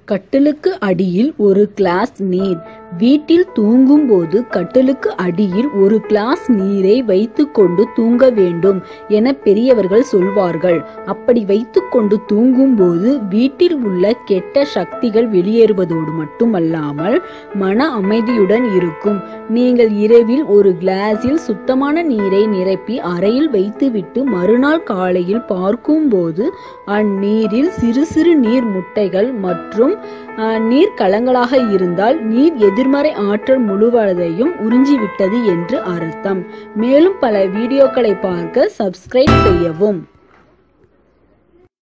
கட்டிலுக்கு அடியில் ஒரு கிளாஸ் நீர் வீட்டில் தூங்கும்போது கட்டிலுக்கு அடியில் ஒரு கிளாஸ் நீரை வைத்துக்கொண்டு தூங்க வேண்டும் என பெரியவர்கள் சொல்வார்கள் அப்படி வைத்துக்கொண்டு தூங்கும்போது வீட்டில் உள்ள கெட்ட சக்திகள் வெளியேறுவதோடு மட்டுமல்லாமல் மன அமைதியுடன் இருக்கும் நீங்கள் இரவில் ஒரு கிளாஸில் சுத்தமான நீரை நிரப்பி அறையில் வைத்துவிட்டு மறுநாள் காலையில் பார்க்கும்போது அந்நீரில் சிறு சிறு நீர் முட்டைகள் மற்றும் அஹ், நீர் கலங்களாக இருந்தால் நீர் எதிர்மறை ஆற்றல் முழுவதையும் உறிஞ்சிவிட்டது என்று அர்த்தம் மேலும் பல வீடியோக்களை பார்க்க சப்ஸ்கிரைப் செய்யவும்